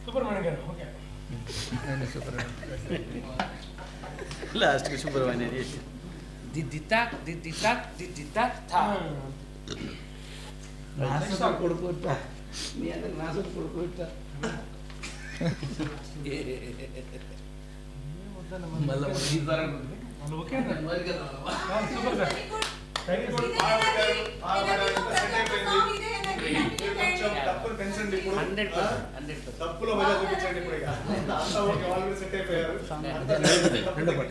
సుబ్రహ్మణ్యం గారు ఓకే లాస్ట్కి సుబ్రహ్మణ్యం చేసి దిద్దితాక్ దిద్దితాక్ దిద్దితాక్ థా నాశనం కొడుకుంట నీ అందరికి నాశనం కొడుకుంట మళ్ళీ ఓకే అన్న సూపర్ సార్ థ్యాంక్ యూ కొంచెం తప్పులు పెంచండి ఇప్పుడు హండ్రెడ్ పర్సెంట్ హండ్రెడ్ పర్సెంట్ తప్పులో మజా చూపించండి ఇప్పుడు ఇక అంతా ఓకే వాళ్ళు సెట్ అయిపోయారు రెండో